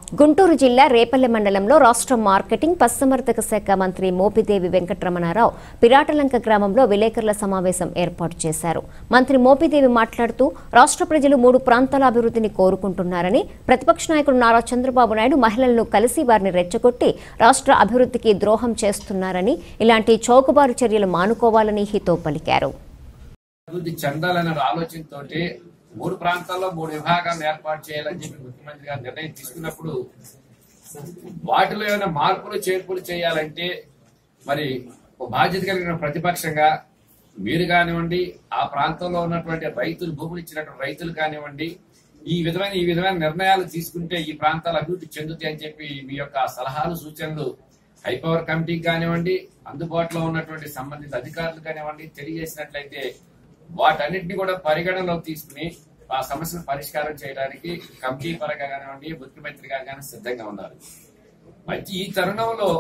గుంటూరు జిల్లా రేపల్లె మండలంలో రాష్ట్ర మార్కెటింగ్ పశుసంవర్ధక శాఖ మంత్రి మోపిదేవి వెంకటరమణారావు పిరాటలంక గ్రామంలో విలేకరుల సమావేశం ఏర్పాటు చేశారు మంత్రి మోపిదేవి మాట్లాడుతూ రాష్ట్ర ప్రజలు మూడు ప్రాంతాల అభివృద్ధిని కోరుకుంటున్నారని ప్రతిపక్ష నాయకుడు నారా చంద్రబాబు నాయుడు మహిళలను కలిసి వారిని రెచ్చగొట్టి రాష్ట్ర అభివృద్ధికి ద్రోహం చేస్తున్నారని ఇలాంటి చౌకబారు చర్యలు మానుకోవాలని హితవు పలికారు అభివృద్ధి చెందాలనే ఆలోచనతోటి మూడు ప్రాంతాల్లో మూడు విభాగాలను ఏర్పాటు చేయాలని చెప్పి ముఖ్యమంత్రి గారు నిర్ణయం తీసుకున్నప్పుడు వాటిలో ఏమైనా మార్పులు చేర్పులు చేయాలంటే మరి ఒక బాధ్యత కలిగిన ప్రతిపక్షంగా మీరు కానివ్వండి ఆ ప్రాంతంలో ఉన్నటువంటి రైతులు భూములు ఇచ్చినటువంటి రైతులు కానివ్వండి ఈ విధమైన ఈ విధమైన నిర్ణయాలు తీసుకుంటే ఈ ప్రాంతాలు అభివృద్ధి చెందుతాయి అని చెప్పి మీ యొక్క సలహాలు సూచనలు హైపవర్ కమిటీకి కానివ్వండి అందుబాటులో ఉన్నటువంటి సంబంధిత అధికారులు కానివ్వండి తెలియజేసినట్లయితే వాటన్నిటిని కూడా పరిగణనలోకి తీసుకుని ఆ సమస్యను పరిష్కారం చేయడానికి కమిటీ పరంగా కానివ్వండి ముఖ్యమంత్రి గారు కానీ సిద్ధంగా ఉన్నారు అయితే ఈ తరుణంలో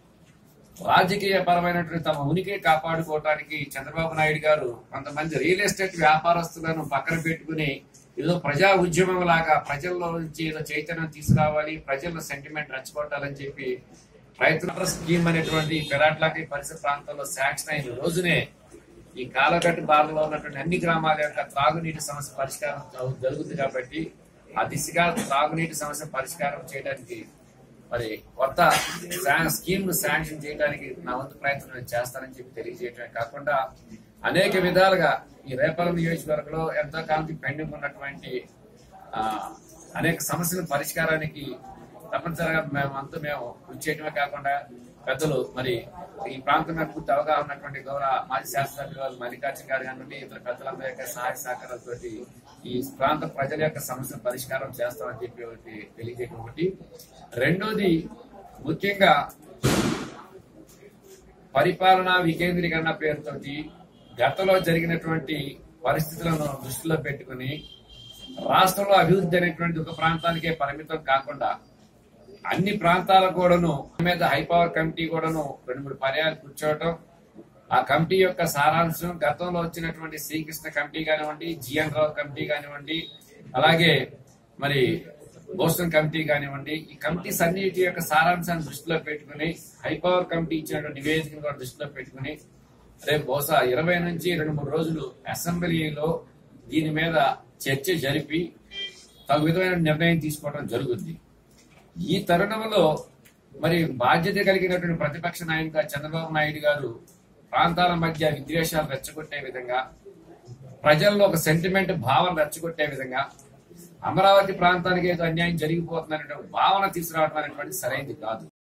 రాజకీయ పరమైనటువంటి తమ ఉనికి కాపాడుకోవడానికి చంద్రబాబు నాయుడు గారు కొంతమంది రియల్ ఎస్టేట్ వ్యాపారస్తులను పక్కన పెట్టుకుని ఏదో ప్రజా ఉద్యమం లాగా ప్రజల్లో నుంచి ఏదో చైతన్యం తీసుకురావాలి ప్రజల్లో సెంటిమెంట్ రెచ్చగొట్టాలని చెప్పి రైతుల స్కీమ్ అనేటువంటి పెరాట్లాకి పరిసర ప్రాంతాల్లో శాంక్షన్ అయిన రోజునే ఈ కాలగట్టు బాధలో ఉన్నటువంటి అన్ని గ్రామాల యొక్క త్రాగునీటి సమస్య పరిష్కారం జరు- జరుగుతుంది కాబట్టి ఆ దిశగా త్రాగునీటి సమస్య పరిష్కారం చేయడానికి మరి కొత్త శా- స్కీమ్ ను శాంక్షన్ చేయడానికి నా వంతు ప్రయత్నం నేను చేస్తానని చెప్పి తెలియజేయటమే కాకుండా అనేక విధాలుగా ఈ రేపల నియోజకవర్గంలో ఎంతో కాలం పెండింగ్ ఉన్నటువంటి ఆ, అనేక సమస్యల పరిష్కారానికి తప్పనిసరిగా మేము అంతా మేము కృషి చేయడమే కాకుండా పెద్దలు మరి ఈ ప్రాంతం మీద పూర్తి అవగాహన ఉన్నటువంటి గౌరవ మాజీ శాసనసభ్యులు వారు మల్లికార్జున గారు కానివ్వండి ఇతర పెద్దలందరి యొక్క సహాయ సహకారాలతో ఈ ప్రాంత ప్రజల యొక్క సమస్యల పరిష్కారం చేస్తామని చెప్పి ఒకటి తెలియజేయడం ఒకటి రెండోది ముఖ్యంగా పరిపాలనా వికేంద్రీకరణ పేరుతోటి గతంలో జరిగినటువంటి పరిస్థితులను దృష్టిలో పెట్టుకుని రాష్ట్రంలో అభివృద్ధి అనేటువంటి ఒక ప్రాంతానికే పరిమితం కాకుండా అన్ని ప్రాంతాల కూడాను మీద హైపవర్ కమిటీ కూడాను రెండు మూడు పర్యాలు కూర్చోవటం ఆ కమిటీ యొక్క సారాంశం గతంలో వచ్చినటువంటి శ్రీకృష్ణ కమిటీ కానివ్వండి జిఎన్ రావు కమిటీ కానివ్వండి అలాగే మరి బోస్టన్ కమిటీ కానివ్వండి ఈ కమిటీస్ అన్నిటి యొక్క సారాంశాన్ని దృష్టిలో పెట్టుకుని హైపవర్ కమిటీ ఇచ్చినటువంటి నివేదికను కూడా దృష్టిలో పెట్టుకుని రేపు బహుశా ఇరవై నుంచి రెండు మూడు రోజులు అసెంబ్లీలో దీని మీద చర్చ జరిపి తగు విధమైన నిర్ణయం తీసుకోవడం జరుగుద్ది ఈ తరుణంలో మరి బాధ్యత కలిగినటువంటి ప్రతిపక్ష నాయకుగా చంద్రబాబు నాయుడు గారు ప్రాంతాల మధ్య విద్వేషాలు రెచ్చగొట్టే విధంగా ప్రజల్లో ఒక సెంటిమెంట్ భావన రెచ్చగొట్టే విధంగా అమరావతి ప్రాంతానికి ఏదో అన్యాయం జరిగిపోతుందనే భావన తీసుకురావడం అనేటువంటి సరైనది కాదు